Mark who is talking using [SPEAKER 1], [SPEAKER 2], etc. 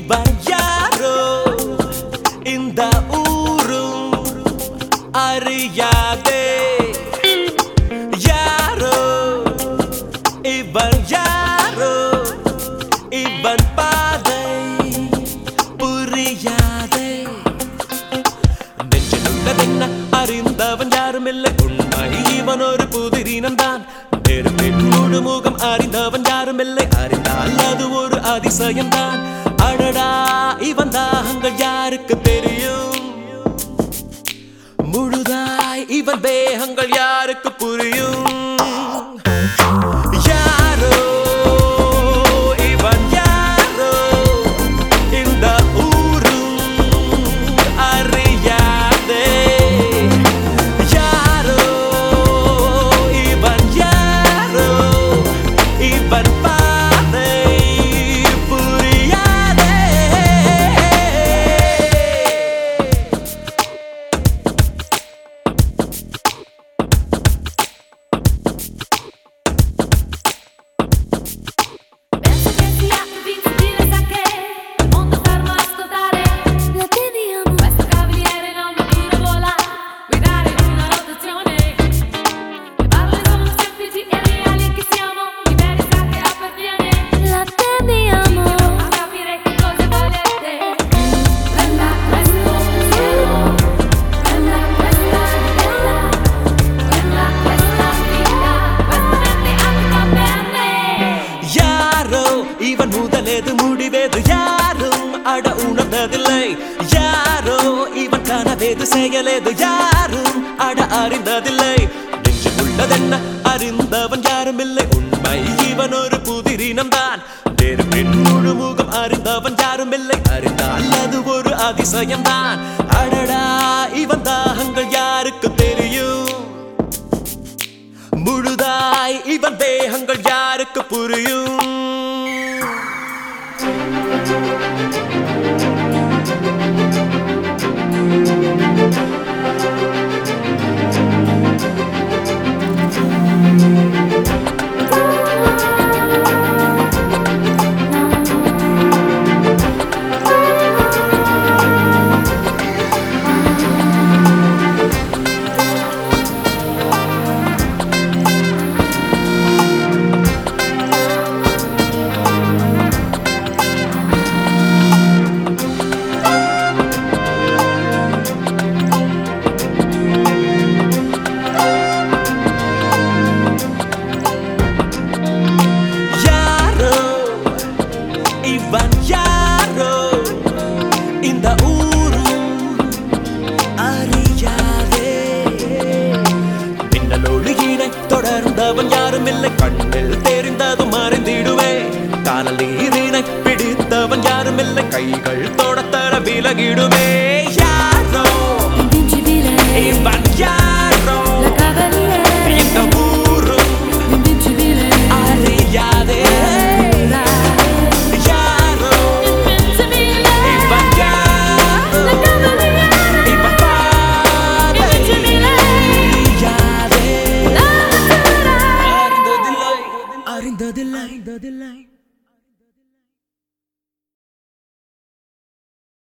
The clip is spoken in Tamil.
[SPEAKER 1] இவன் யாரோ இந்த ஊரும் அறியாதே யாரோ இவன் யாரோ இவன் பாதை புரியாதே நெஞ்சிலுள்ளதென்ன அறிந்தவன் யாரும் இல்லை உண்மை இவன் ஒரு புதிரினம் தான் நெருப்பின் முழு முகம் அறிந்தவன் யாரும் இல்லை அறிந்தால் அது ஒரு அதிசயம் தான் அடடா இவன் தாகங்கள் யாருக்கு தெரியும் முழுதாய் இவன் தேகங்கள் யாருக்கு புரியும் யாரோ இவன் யாரோ இந்த ஊரும் அறியாதே யாரோ இவன் யாரோ இவன் பாதை புரியாதே
[SPEAKER 2] Penso che sia invincibile sa che il mondo fermo a ascoltare La teniamo Questo cavaliere non dura vola Guidare in una rotazione Le parole sono semplici e reali che siamo Liberi sa che appartiene La teniamo A capire che cosa volete Prenda questo cielo Prenda questa vita Prenda questa vita Questa mente abita per me
[SPEAKER 1] யாரோ இவன் முதலேது முடிவேது யாரும் அட உணர்ந்ததில்லை யாரோ இவன் கனவேது செயலேது யாரும் அட அறிந்ததில்லை நெஞ்சு உள்ளதென்ன அறிந்தவன் யாரும் இல்லை உண்மை இவன் ஒரு புதிரினம் தான் நெருப்பின் முழு முகம் அறிந்தவன் யாரும் இல்லை அறிந்தால் அது ஒரு அதிசயம் தான் அடடா இவன் தாகங்கள் யாருக்கு தெரியும் முழுதாய் இவன் தேகங்கள் யாருக்கு புரியும் யாரோ இவன் யாரோ இந்த ஊரும் அறியாதே மின்னலொழுகினை தொடர்ந்தவன் யாரும் இல்லை கண்ணில் தெரிந்ததும் மறைந்திடுவே காணல் நீரினை பிடித்தவன் யாரும் இல்லை கைகள் தொடத்தர விலகிடுவே யாரோ
[SPEAKER 2] Invincibile
[SPEAKER 1] இவன் யாரோ
[SPEAKER 2] La cavaliere
[SPEAKER 1] இந்த ஊரும்
[SPEAKER 2] Invincibile
[SPEAKER 1] அறியாதே யாரோ
[SPEAKER 2] Invincibile
[SPEAKER 1] இவன் யாரோ
[SPEAKER 2] La cavaliere
[SPEAKER 1] இவன் பாதை
[SPEAKER 2] Invincibile
[SPEAKER 1] அறியாதே
[SPEAKER 2] La natura
[SPEAKER 1] அறிந்ததில்லை அறிந்ததில்லை அறிந்ததில்லை